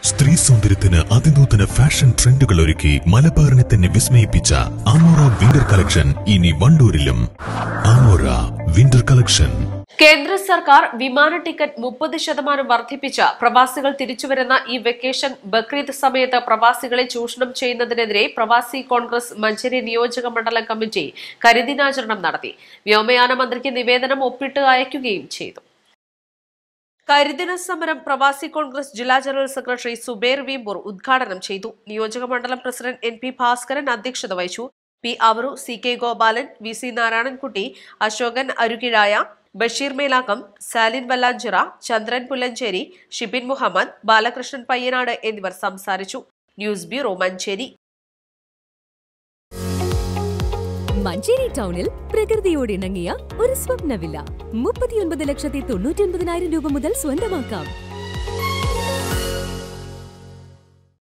സ്ത്രീ സൗന്ദര്യത്തിന് അതിനൂതന ഫാഷൻ ട്രെൻഡുകൾ ഒരുക്കി മലബാറിനെ തന്നെ വിസ്മയിപ്പിച്ച ആമോറ വിന്റർ കളക്ഷൻ ഇനി വണ്ടൂരിലും ആമോറ വിന്റർ കളക്ഷൻ കേന്ദ്ര സർക്കാർ വിമാന ടിക്കറ്റ് മുപ്പത് ശതമാനം വർദ്ധിപ്പിച്ച പ്രവാസികൾ തിരിച്ചുവരുന്ന ഈ വെക്കേഷൻ ബക്രീദ് സമയത്ത് പ്രവാസികളെ ചൂഷണം ചെയ്യുന്നതിനെതിരെ പ്രവാസി കോൺഗ്രസ് മഞ്ചേരി നിയോജക മണ്ഡലം കമ്മിറ്റി കരിദിനാചരണം നടത്തി വ്യോമയാന മന്ത്രിക്ക് നിവേദനം ഒപ്പിട്ട് അയക്കുകയും ചെയ്തു കരിദിന സമരം പ്രവാസി കോൺഗ്രസ് ജില്ലാ ജനറൽ സെക്രട്ടറി സുബേർ വീമ്പൂർ ഉദ്ഘാടനം ചെയ്തു നിയോജക മണ്ഡലം പ്രസിഡന്റ് എൻ പി ഭാസ്കരൻ അധ്യക്ഷത വഹിച്ചു P Avaru C K Gopalan V C Narayanankutty Ashokan Arukizhaya Basheer Melakkam Salin Vallanchira Chandran Pullanchery Shibin Muhammad Balakrishnan Payyanad എന്നിവർ സംസാരിച്ചു ന്യൂസ് ബ്യൂറോ മഞ്ചേരി മഞ്ചേരി ടൗണിൽ പ്രകൃതിയോട് ഇണങ്ങിയ ഒരു സ്വപ്ന വില്ല മുപ്പത്തിയൊൻപത് ലക്ഷത്തി തൊണ്ണൂറ്റി ഒൻപതിനായിരം രൂപ മുതൽ സ്വന്തമാക്കാം